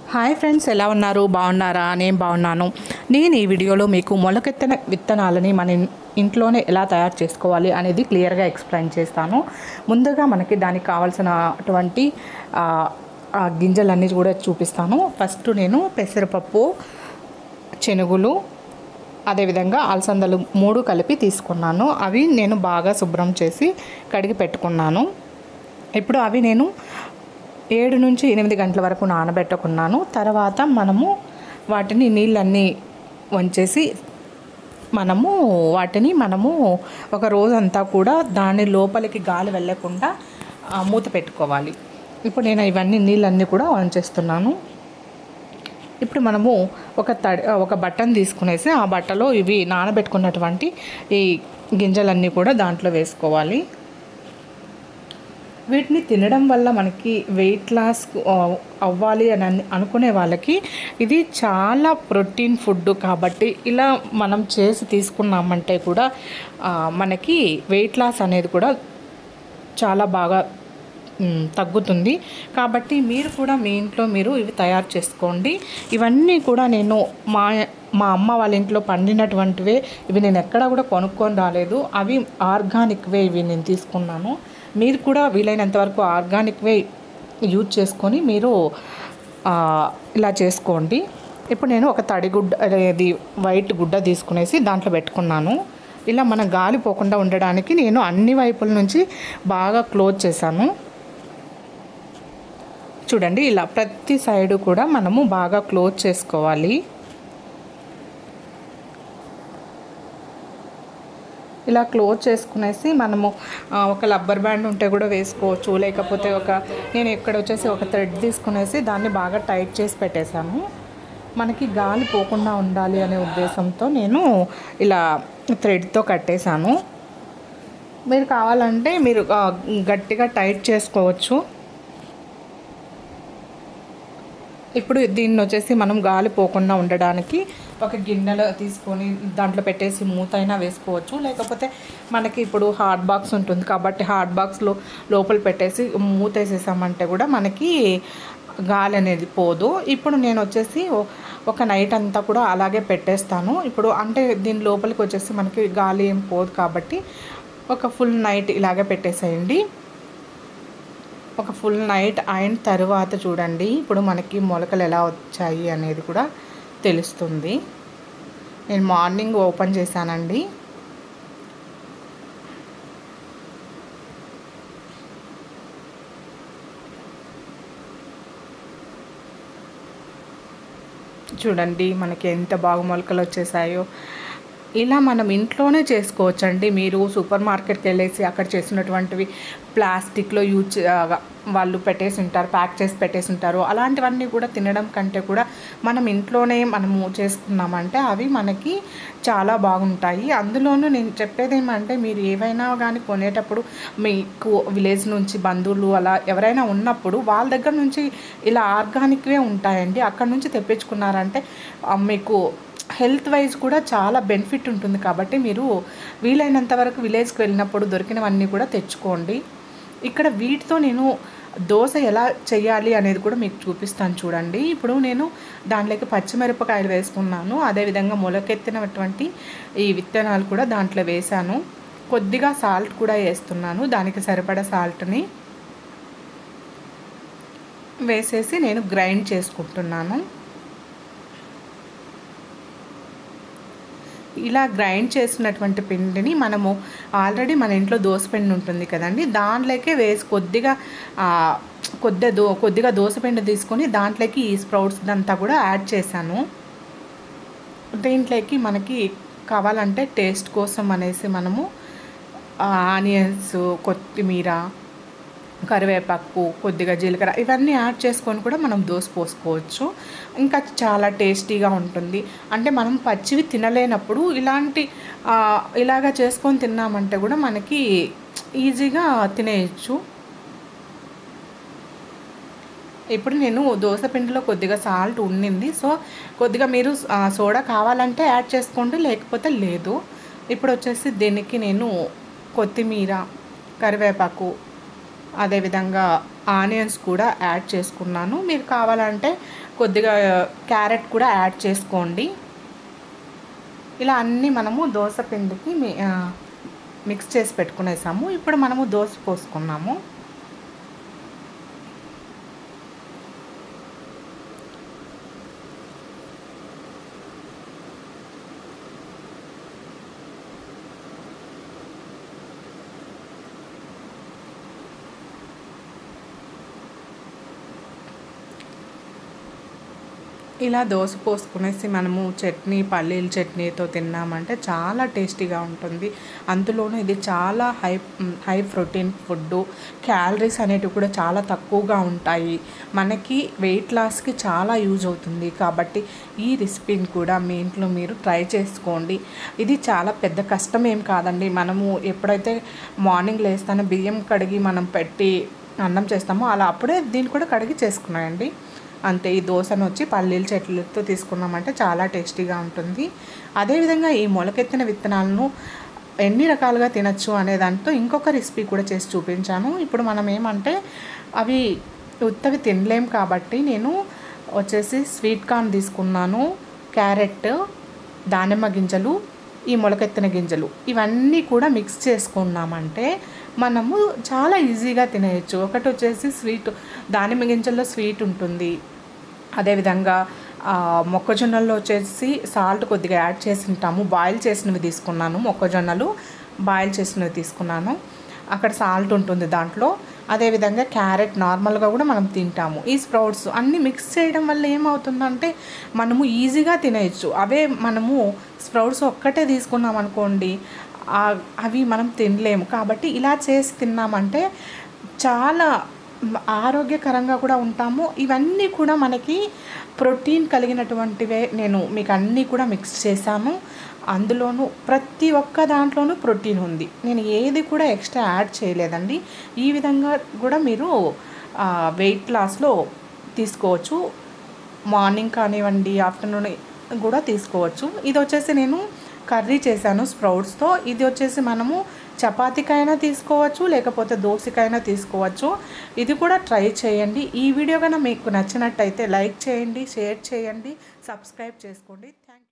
hi friends ఎలా ఉన్నారు బాగున్నారా నేను బాగున్నాను నేను ఈ వీడియోలో మీకు మొలకెత్తిన విత్తనాలని మన ఇన్- ఇంట్లోనే ఎలా తయారు చేసుకోవాలి అనేది క్లియర్గా ఎక్స్ప్లెయిన్ చేస్తాను ముందుగా మనకి దానికి కావాల్సినటువంటి ఆ, ఆ గింజలన్నీ కూడా చూపిస్తాను ఫస్ట్ నేను పెసరపప్పు శనుగులు అదేవిధంగా అలసందలు మూడు కలిపి తీసుకున్నాను అవి నేను బాగా శుభ్రం చేసి కడిగి పెట్టుకున్నాను ఇప్పుడు అవి నేను ఏడు నుంచి ఎనిమిది గంటల వరకు నానబెట్టుకున్నాను తర్వాత మనము వాటిని నీళ్ళన్నీ వంచేసి మనము వాటిని మనము ఒక రోజంతా కూడా దాని లోపలికి గాలి వెళ్ళకుండా ఆ, మూత పెట్టుకోవాలి ఇప్పుడు నేను ఇవన్నీ నీళ్ళన్నీ కూడా వంచేస్తున్నాను ఇప్పుడు మనము ఒక తడి ఒక బట్టను తీసుకునేసి ఆ బట్టలో ఇవి నానబెట్టుకున్నటువంటి ఈ గింజలన్నీ కూడా దాంట్లో వేసుకోవాలి వీటిని తినడం వల్ల మనకి వెయిట్ లాస్ ఆ, అవ్వాలి అని అన్- అనుకునే వాళ్ళకి ఇది చాలా ప్రోటీన్ ఫుడ్ కాబట్టి ఇలా మనం చేసి తీసుకున్నామంటే కూడా ఆ, మనకి వెయిట్ లాస్ అనేది కూడా చాలా బాగా మ్, తగ్గుతుంది కాబట్టి మీరు కూడా మీ ఇంట్లో మీరు ఇవి తయారు చేసుకోండి ఇవన్నీ కూడా నేను మా మా అమ్మ వాళ్ళ ఇంట్లో పండినటువంటివే ఇవి నేను ఎక్కడా కూడా కొనుక్కొని రాలేదు అవి ఆర్గానిక్వే ఇవి నేను తీసుకున్నాను మీరు కూడా వీలైనంత వరకు ఆర్గానిక్వే యూజ్ చేసుకొని మీరు ఆ, ఇలా చేసుకోండి ఇప్పుడు నేను ఒక తడి గుడ్డ అనేది వైట్ గుడ్డ తీసుకునేసి దాంట్లో పెట్టుకున్నాను ఇలా మన గాలి పోకుండా ఉండడానికి నేను అన్ని వైపుల నుంచి బాగా క్లోజ్ చేశాను చూడండి ఇలా ప్రతి సైడు కూడా మనము బాగా క్లోజ్ చేసుకోవాలి ఇలా క్లోజ్ చేసుకునేసి మనము ఆ, ఒక రబ్బర్ బ్యాండ్ ఉంటే కూడా వేసుకోవచ్చు లేకపోతే ఒక నేను ఇక్కడ వచ్చేసి ఒక థ్రెడ్ తీసుకునేసి దాన్ని బాగా టైట్ చేసి పెట్టేశాను మనకి గాలి పోకుండా ఉండాలి అనే ఉద్దేశంతో నేను ఇలా థ్రెడ్తో కట్టేశాను మీరు కావాలంటే మీరు ఆ, గట్టిగా టైట్ చేసుకోవచ్చు ఇప్పుడు దీన్ని వచ్చేసి మనం గాలి పోకుండా ఉండడానికి ఒక గిన్నెలో తీసుకొని దాంట్లో పెట్టేసి మూత అయినా వేసుకోవచ్చు లేకపోతే మనకి ఇప్పుడు హాట్ బాక్స్ ఉంటుంది కాబట్టి హాట్ బాక్స్లో లోపల పెట్టేసి మూత వేసేసామంటే కూడా మనకి గాలి అనేది పోదు ఇప్పుడు నేను వచ్చేసి ఓ- ఒక నైట్ అంతా కూడా అలాగే పెట్టేస్తాను ఇప్పుడు అంటే దీని లోపలికి వచ్చేసి మనకి గాలి ఏం పోదు కాబట్టి ఒక ఫుల్ నైట్ ఇలాగే పెట్టేసేయండి ఒక ఫుల్ నైట్ అయిన తర్వాత చూడండి ఇప్పుడు మనకి మొలకలు ఎలా వచ్చాయి అనేది కూడా తెలుస్తుంది నేను మార్నింగ్ ఓపెన్ చేశానండి చూడండి మనకి ఎంత బాగా మొలకలు వచ్చేసాయో ఇలా మనం ఇంట్లోనే చేసుకోవచ్చండి మీరు సూపర్ మార్కెట్కి వెళ్ళేసి అక్కడ చేసినటువంటివి ప్లాస్టిక్లో యూజ్ చే- ఆ, వాళ్ళు పెట్టేసి ఉంటారు ప్యాక్ చేసి పెట్టేసి ఉంటారు అలాంటివన్నీ కూడా తినడం కంటే కూడా మనం ఇంట్లోనే మనము చేసుకున్నామంటే అవి మనకి చాలా బాగుంటాయి అందులోనూ నేను చెప్పేది ఏమంటే మీరు ఏవైనా కానీ కొనేటప్పుడు మీకు విలేజ్ నుంచి బంధువులు అలా ఎవరైనా ఉన్నప్పుడు వాళ్ళ దగ్గర నుంచి ఇలా ఆర్గానిక్వే ఉంటాయండి అక్కడ నుంచి తెప్పించుకున్నారంటే ఆ, మీకు హెల్త్ వైజ్ కూడా చాలా బెనిఫిట్ ఉంటుంది కాబట్టి మీరు వీలైనంత వరకు విలేజ్కి వెళ్ళినప్పుడు దొరికినవన్నీ కూడా తెచ్చుకోండి ఇక్కడ వీటితో నేను దోశ ఎలా చేయాలి అనేది కూడా మీకు చూపిస్తాను చూడండి ఇప్పుడు నేను దాంట్లోకి పచ్చిమిరపకాయలు వేసుకున్నాను అదేవిధంగా మొలకెత్తినటువంటి ఈ విత్తనాలు కూడా దాంట్లో వేశాను కొద్దిగా సాల్ట్ కూడా వేస్తున్నాను దానికి సరిపడా సాల్ట్ని వేసేసి నేను గ్రైండ్ చేసుకుంటున్నాను ఇలా గ్రైండ్ చేసినటువంటి పిండిని మనము ఆల్రెడీ మన ఇంట్లో దోశ పిండి ఉంటుంది కదండి దాంట్లోకే వేసి కొద్దిగా ఆ, కొద్దిగా దో కొద్దిగా దోశ పిండి తీసుకొని దాంట్లోకి ఈ స్ప్రౌట్స్ అంతా కూడా యాడ్ చేశాను దీంట్లోకి మనకి కావాలంటే టేస్ట్ కోసం అనేసి మనము ఆనియన్స్ కొత్తిమీర కరివేపాకు కొద్దిగా జీలకర్ర ఇవన్నీ యాడ్ చేసుకొని కూడా మనం దోశ పోసుకోవచ్చు ఇంకా చాలా టేస్టీగా ఉంటుంది అంటే మనం పచ్చివి తినలేనప్పుడు ఇలాంటి ఆ, ఇలాగా చేసుకొని తిన్నామంటే కూడా మనకి ఈజీగా తినేయచ్చు ఇప్పుడు నేను దోశ పిండిలో కొద్దిగా సాల్ట్ ఉండింది సో కొద్దిగా మీరు ఆ, సోడా కావాలంటే యాడ్ చేసుకోండి లేకపోతే లేదు ఇప్పుడు వచ్చేసి దీనికి నేను కొత్తిమీర కరివేపాకు అదేవిధంగా ఆనియన్స్ కూడా యాడ్ చేసుకున్నాను మీరు కావాలంటే కొద్దిగా క్యారెట్ కూడా యాడ్ చేసుకోండి ఇలా అన్నీ మనము దోశ పిండికి మీ ఆ, మిక్స్ చేసి పెట్టుకునేసాము ఇప్పుడు మనము దోశ పోసుకున్నాము ఇలా దోశ పోసుకునేసి మనము చట్నీ పల్లీల చట్నీతో తిన్నామంటే చాలా టేస్టీగా ఉంటుంది అందులోనూ ఇది చాలా high high protein food calories అనేటివి కూడా చాలా తక్కువగా ఉంటాయి మనకి వెయిట్ లాస్కి చాలా యూజ్ అవుతుంది కాబట్టి ఈ రెసిపీని కూడా మీ ఇంట్లో మీరు ట్రై చేసుకోండి ఇది చాలా పెద్ద కష్టం ఏం కాదండి మనము ఎప్పుడైతే మార్నింగ్ లేస్తానో బియ్యం కడిగి మనం పెట్టి అన్నం చేస్తామో అలా అప్పుడే దీన్ని కూడా కడిగి చేసుకున్నాయండి అంతే ఈ దోశను వచ్చి పల్లీల చెట్లతో తీసుకున్నామంటే చాలా టేస్టీగా ఉంటుంది అదేవిధంగా ఈ మొలకెత్తిన విత్తనాలను ఎన్ని రకాలుగా తినచ్చు అనే దాంతో ఇంకొక రెసిపీ కూడా చేసి చూపించాను ఇప్పుడు మనం ఏమంటే అవి ఉత్తవి తినలేం కాబట్టి నేను వచ్చేసి స్వీట్ కార్న్ తీసుకున్నాను క్యారెట్ దానిమ్మ గింజలు ఈ మొలకెత్తిన గింజలు ఇవన్నీ కూడా మిక్స్ చేసుకున్నామంటే మనము చాలా ఈజీగా తినేయచ్చు ఒకటి వచ్చేసి స్వీట్ దానిమ్మ గింజల్లో స్వీట్ ఉంటుంది అదేవిధంగా ఆ, మొక్కజొన్నల్లో వచ్చేసి సాల్ట్ కొద్దిగా యాడ్ చేసి ఉంటాము బాయిల్ చేసినవి తీసుకున్నాను మొక్కజొన్నలు బాయిల్ చేసినవి తీసుకున్నాను అక్కడ సాల్ట్ ఉంటుంది దాంట్లో అదేవిధంగా క్యారెట్ నార్మల్గా కూడా మనం తింటాము ఈ స్ప్రౌట్స్ అన్నీ మిక్స్ చేయడం వల్ల ఏమవుతుందంటే మనము ఈజీగా తినేయచ్చు అవే మనము స్ప్రౌట్స్ ఒక్కటే తీసుకున్నాం అనుకోండి ఆ- అవి మనం తినలేము కాబట్టి ఇలా చేసి తిన్నామంటే చాలా మ- ఆరోగ్యకరంగా కూడా ఉంటాము ఇవన్నీ కూడా మనకి ప్రోటీన్ కలిగినటువంటివే నేను మీకు అన్నీ కూడా మిక్స్ చేశాను అందులోనూ ప్రతి ఒక్క దాంట్లోనూ ప్రోటీన్ ఉంది నేను ఏది కూడా ఎక్స్ట్రా యాడ్ చేయలేదండి ఈ విధంగా కూడా మీరు వెయిట్ లాస్లో తీసుకోవచ్చు మార్నింగ్ కానివ్వండి ఆఫ్టర్నూన్ కూడా తీసుకోవచ్చు ఇది వచ్చేసి నేను కర్రీ చేశాను స్ప్రౌట్స్తో ఇది వచ్చేసి మనము చపాతీకైనా తీసుకోవచ్చు లేకపోతే దోశకైనా తీసుకోవచ్చు ఇది కూడా ట్రై చేయండి ఈ వీడియో కనుక మీకు నచ్చినట్టయితే లైక్ చేయండి షేర్ చేయండి సబ్స్క్రైబ్ చేసుకోండి థ్యాంక్